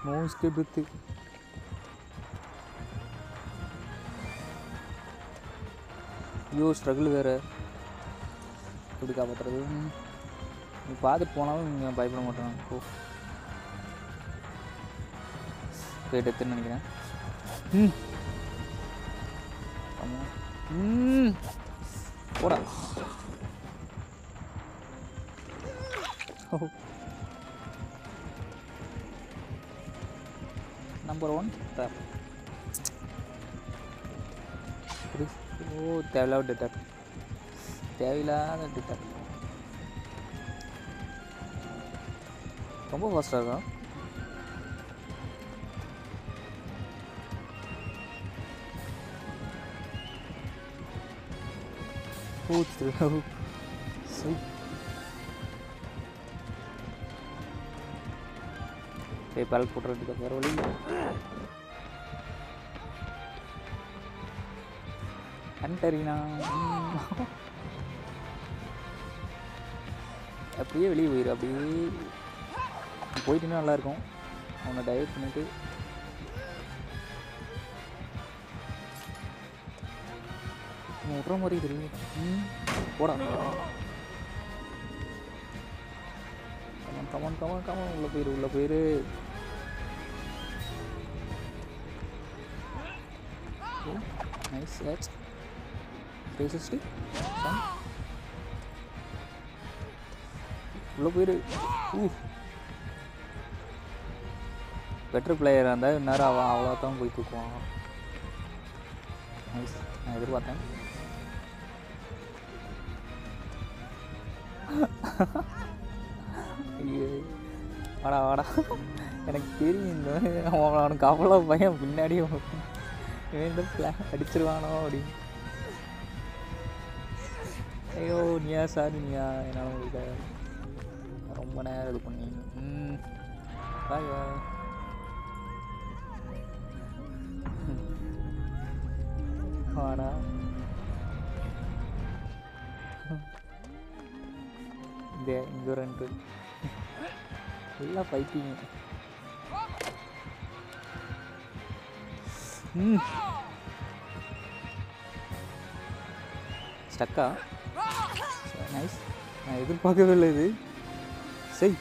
No step வித்து ஐயோ struggle வேறு எப்படி காப்பாற்றுறது நீ பார்த்துட்டு போனாலும் நீங்கள் பயப்பட மாட்டாங்க போ போயிட்டு எடுத்துன்னு நினைக்கிறேன் ம் ஆமா. ம் போடா ஓ நம்பர் ஒன் ட்ராப் ஓ தேவையில்லாத டிட்டர் தேவையில்லாத டிட்டர் ரொம்ப ஃபாஸ்ட்டாக இருக்கும் ஊத்து சூப் பேபால் போட்டுறதுக்கு வேறு வழி கண்டறினா அப்படியே வெளியே போயிரு அப்படியே போயிட்டுன்னா நல்லாயிருக்கும் அவனை டைவர்ட் பண்ணிட்டு அவன் விட்ற மாதிரி தெரியும் ம் போடா கமான் கமான் கமான் கமான் உள்ளே போயிரு உள்ளே போயிரு நைஸ் கேட்ச் த்ரீ சிக்ஸ்டி உள்ளே போயிரு ஊ பெட்டர் பிளேயராக இருந்தால் இந்நேரம் அவன் அவ்வளோ தான் போய் தூக்குவான் நைஸ் நான் எதிர்பார்த்தேன் ஐயோ வாடா வாடா எனக்கு தெரியும் இந்த அவன் அவனுக்கு அவ்வளோ பயம் பின்னாடி வேண்டும் பிளான் அடிச்சிருவானோ அப்படின்னு ஐயோ நீயா சாரி நீயா என்னால் உங்களுக்கு ரொம்ப நேரம் இது பண்ணி ம் பாய் பாய் வாடா இந்த இங்கே ஒரு ரெண்டு எல்லாம் ஃபைட்டிங் ம் ஸ்டக்கா நைஸ் நான் எதிர்பார்க்கவே இல்லை இது செய்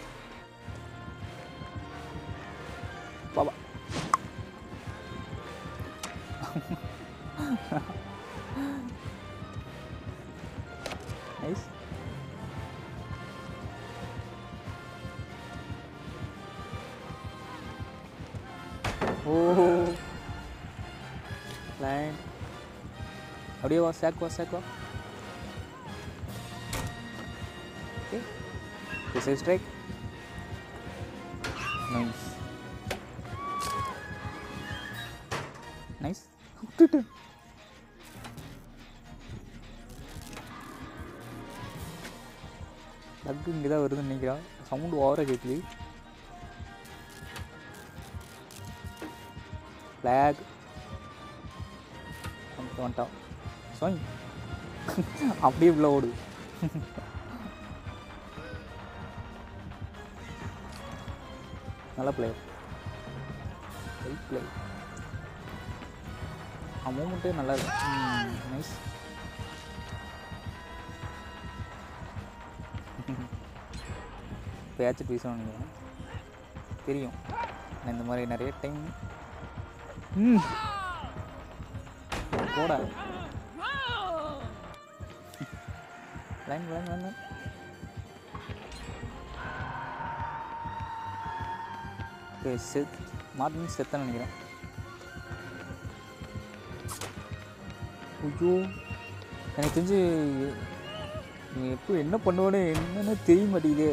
பாபா நைஸ் ஓ லைன் அப்படியே வா சேக் வா சேக் வா okay this is strike nice nice விட்டுட்டு லக்கு இங்கே தான் வருதுன்னு நினைக்கிறான் சவுண்டு ஓவராக கேட்குது ஃப்ளாக் வந்துட்டு வந்துட்டான் சாய் அப்படியே உள்ள ஓடு நல்ல பிளேயர் வெல் பிளேயர் ஆ மூமெண்ட்டே நல்லா இருக்கு நைஸ் பேச்சு பேசணும் நீங்கள் தெரியும் நான் இந்த மாதிரி நிறைய டைம் ம் போடா line line line okay Seth Martin செத்தன்னு நினைக்கிறேன் ஐயோ எனக்கு தெரிஞ்சு நீ எப்போ என்ன பண்ணுவேன்னு என்னன்னு தெரிய மாட்டேங்குதே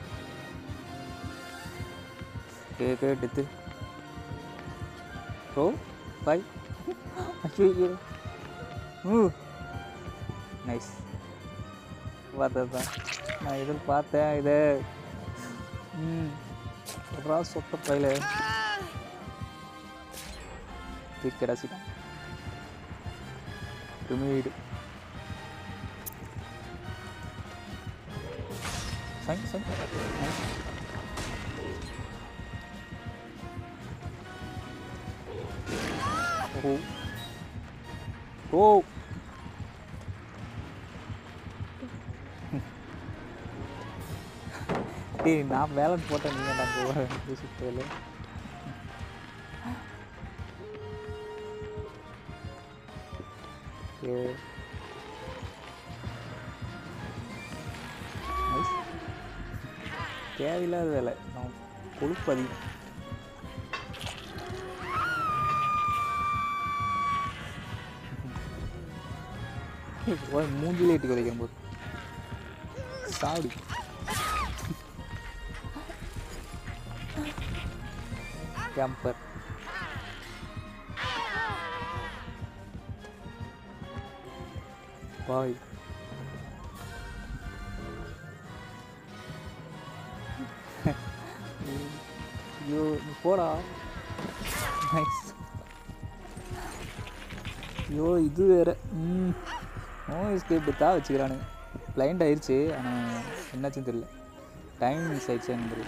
okay okay death bro bye ஐயோ ஊ நைஸ் பார்த்தது தான் நான் எதிர்பார்த்தேன் இதை ம் அப்புறம் சொத்த பையில கிடச்சிட்டான் ரிமீடு சைன் சைன் நைஸ் ஓ ஓ டேய் நான் பேலன்ஸ் போட்டேன் நீங்கள் நான் சுத்தல ஏ நைஸ் தேவையில்லாத வேலை நான் கொழுப்பு அதிகம் ஒரு மூஞ்சிலே இட்டு குறைக்கும் போது சாடி கேம்பர் பாய் ஐயோ நீ போடா நைஸ் ஐயோ இது வேற ம் நோ எஸ்கேப் தான் வச்சுக்கிறானுங்க பிளைண்ட் ஆயிடுச்சு ஆனால் என்னாச்சுன்னு தெரியல டைம் மிஸ் ஆயிடுச்சுன்னு தெரியல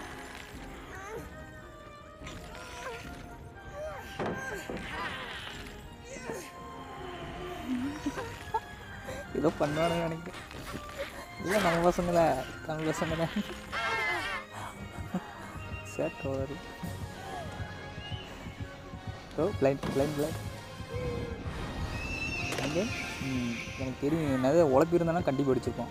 ஏதோ பண்ணுவானுங்க நினைக்கிறேன் இல்லை நம்ம பசங்க தான் தமிழ் பசங்க தான் சேட் ஓவர் ஓ பிளைண்ட் பிளைண்ட் பிளைண்ட் அங்கே ம், எனக்கு தெரியும் என்னது உழப்பிருந்தானா கண்டிப்பாக அடிச்சிருப்போம்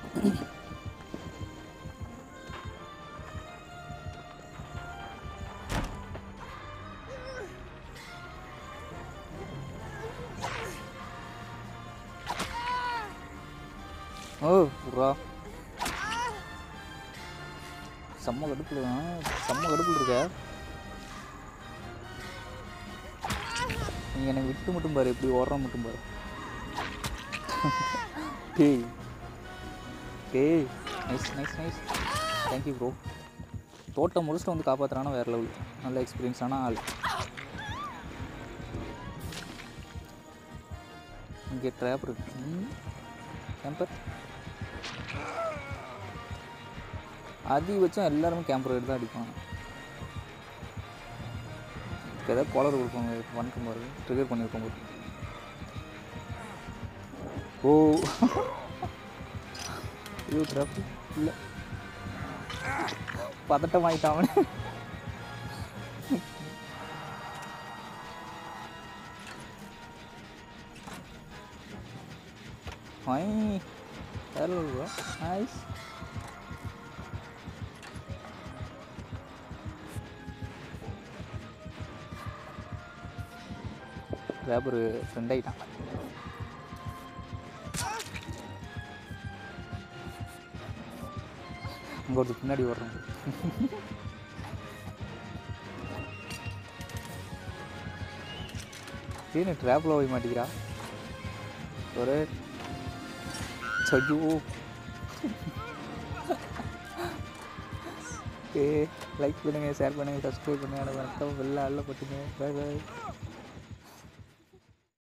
ஓ புறா செம்ம கடுப்பில் செம்ம கடுப்பில் இருக்க நீ என்னை விட்டு மட்டும் பாரு எப்படி ஓடுற மட்டும் பாரு டேய் டேய் nice nice nice thank you bro தோட்டம் முடிச்சுட்டு வந்து காப்பாற்றுறானா வேறு லெவல் நல்ல எக்ஸ்பீரியன்ஸான ஆள் இங்கே ட்ராப் இருக்கு கேம்பர் அதிகபட்சம் எல்லாருமே கேம்பர் எடுத்து தான் அடிப்பாங்க இப்போ ஏதாவது காலர் கொடுப்பாங்க வணக்கம் பாரு ட்ரிகர் பண்ணியிருக்கோம் பாரு ஓ ஐயோ ட்ராப் இல்லை பதட்டம் ஆயிட்டான் அவனே ஐ ஹலோ நைஸ் வேப்பர் ஃப்ரெண்ட் ஆகிட்டான் அங்கே ஒருத்தர் பின்னாடி ஓடுறான் ஏன்னு ட்ராப்பில் போய் மாட்டிக்கிறா ஒரு சஜு ஓகே லைக் பண்ணுங்கள் ஷேர் பண்ணுங்கள் சப்ஸ்கிரைப் பண்ணுங்கள் வணக்கம் வெளில அல்ல பட்டுங்க பாய் பாய்